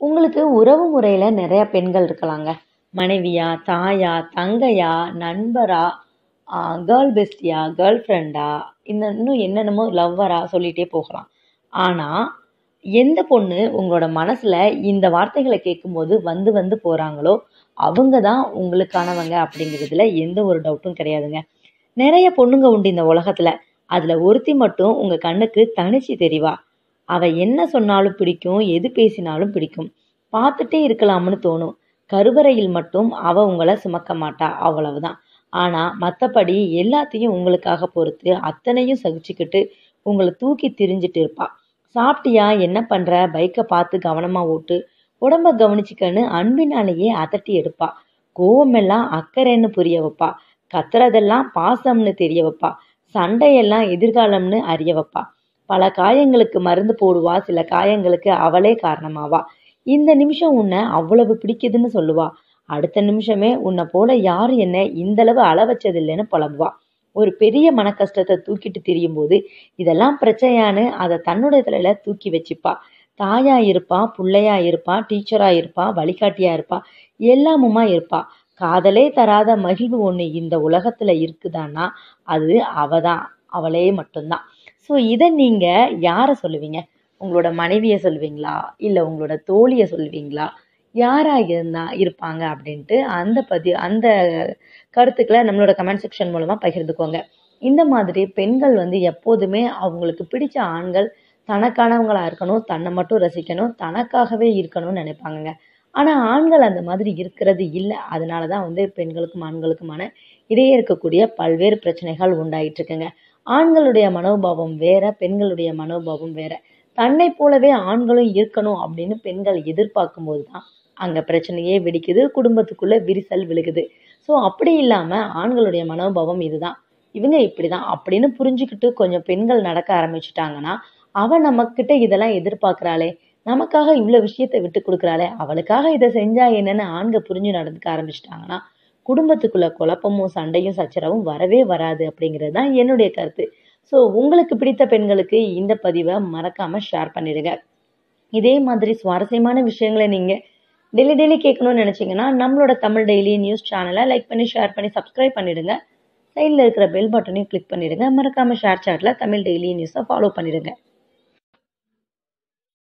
உங்களுக்கு உறவு முறையில் நிறைய பெண்கள் இருக்கலாங்க மனைவியா தாயா தங்கையா நண்பரா கேர்ள் பெஸ்டியா கேர்ள் ஃப்ரெண்டா இந்த இன்னும் என்னென்னமோ லவ்வரா சொல்லிகிட்டே போகலாம் ஆனால் எந்த பொண்ணு உங்களோட மனசில் இந்த வார்த்தைகளை கேட்கும்போது வந்து வந்து போகிறாங்களோ அவங்க தான் உங்களுக்கானவங்க அப்படிங்கிறதுல எந்த ஒரு டவுட்டும் கிடையாதுங்க நிறைய பொண்ணுங்க உண்டு இந்த உலகத்தில் அதில் ஒருத்தி மட்டும் உங்கள் கண்ணுக்கு தனிச்சு தெரிவா அவள் என்ன சொன்னாலும் பிடிக்கும் எது பேசினாலும் பிடிக்கும் பார்த்துட்டே இருக்கலாம்னு தோணும் கருவறையில் மட்டும் அவள் உங்களை சுமக்க மாட்டா அவ்வளவுதான் ஆனால் மற்றபடி எல்லாத்தையும் உங்களுக்காக பொறுத்து அத்தனையும் சகிச்சுக்கிட்டு உங்களை தூக்கி திரிஞ்சிட்டு இருப்பா சாப்பிட்டியா என்ன பண்ணுற பைக்கை பார்த்து கவனமாக ஓட்டு உடம்ப கவனிச்சிக்கன்னு அன்பினாலேயே அதட்டி எடுப்பா கோவமெல்லாம் அக்கறைன்னு புரிய வைப்பா கத்துறதெல்லாம் பாசம்னு தெரிய வைப்பா சண்டையெல்லாம் எதிர்காலம்னு அறிய வைப்பா பல காயங்களுக்கு மருந்து போடுவா சில காயங்களுக்கு அவளே காரணமாவா இந்த நிமிஷம் உன்னை அவ்வளவு பிடிக்குதுன்னு சொல்லுவா அடுத்த நிமிஷமே உன்னை போல யாரும் என்ன இந்தளவு அள வச்சதில்லைன்னு புலம்புவா ஒரு பெரிய மன கஷ்டத்தை தூக்கிட்டு திரியும் போது இதெல்லாம் பிரச்சனையான்னு அதை தன்னுடைய தலையில தூக்கி வச்சுப்பா தாயா இருப்பா பிள்ளையா இருப்பா டீச்சரா இருப்பா வழிகாட்டியா இருப்பா எல்லாமுமா இருப்பா காதலே தராத மகிழ்வு ஒன்று இந்த உலகத்துல இருக்குதான்னா அது அவ தான் அவளே மட்டும்தான் ஸோ இதை நீங்கள் யாரை சொல்லுவீங்க உங்களோட மனைவியை சொல்லுவீங்களா இல்லை உங்களோட தோழியை சொல்லுவீங்களா யாராக இருந்தா இருப்பாங்க அப்படின்ட்டு அந்த பதி அந்த கருத்துக்களை நம்மளோட கமெண்ட் செக்ஷன் மூலமாக பகிர்ந்துக்கோங்க இந்த மாதிரி பெண்கள் வந்து எப்போதுமே அவங்களுக்கு பிடிச்ச ஆண்கள் தனக்கானவங்களாக இருக்கணும் தன்னை மட்டும் ரசிக்கணும் தனக்காகவே இருக்கணும்னு நினைப்பாங்கங்க ஆனால் ஆண்கள் அந்த மாதிரி இருக்கிறது இல்லை அதனால தான் வந்து பெண்களுக்கும் ஆண்களுக்குமான இடையே இருக்கக்கூடிய பல்வேறு பிரச்சனைகள் உண்டாயிட்டு இருக்குங்க ஆண்களுடைய மனோபாவம் வேற பெண்களுடைய மனோபாவம் வேற தன்னை போலவே ஆண்களும் இருக்கணும் அப்படின்னு பெண்கள் எதிர்பார்க்கும் போது தான் அங்கே பிரச்சனையே வெடிக்குது குடும்பத்துக்குள்ளே விரிசல் விழுகுது ஸோ அப்படி இல்லாமல் ஆண்களுடைய மனோபாவம் இதுதான் இவங்க இப்படி தான் அப்படின்னு புரிஞ்சுக்கிட்டு கொஞ்சம் பெண்கள் நடக்க ஆரம்பிச்சிட்டாங்கன்னா அவன் நம்மக்கிட்ட இதெல்லாம் எதிர்பார்க்குறாளே நமக்காக இவ்வளோ விஷயத்த விட்டு கொடுக்குறாளே அவளுக்காக இதை செஞ்சா என்னன்னு ஆண்கள் புரிஞ்சு நடந்துக்க ஆரம்பிச்சிட்டாங்கன்னா குடும்பத்துக்குள்ள குழப்பமும் சண்டையும் சச்சரவும் வரவே வராது அப்படிங்கிறது தான் என்னுடைய கருத்து ஸோ உங்களுக்கு பிடித்த பெண்களுக்கு இந்த பதிவை மறக்காமல் ஷேர் பண்ணிடுங்க இதே மாதிரி சுவாரஸ்யமான விஷயங்களை நீங்கள் டெய்லி டெய்லி கேட்கணும்னு நினச்சிங்கன்னா நம்மளோட தமிழ் டெய்லி நியூஸ் சேனலை லைக் பண்ணி ஷேர் பண்ணி சப்ஸ்கிரைப் பண்ணிடுங்க சைடில் இருக்கிற பெல் பட்டனையும் கிளிக் பண்ணிடுங்க மறக்காமல் ஷேர் சாட்டில் தமிழ் டெய்லி நியூஸை ஃபாலோ பண்ணிடுங்க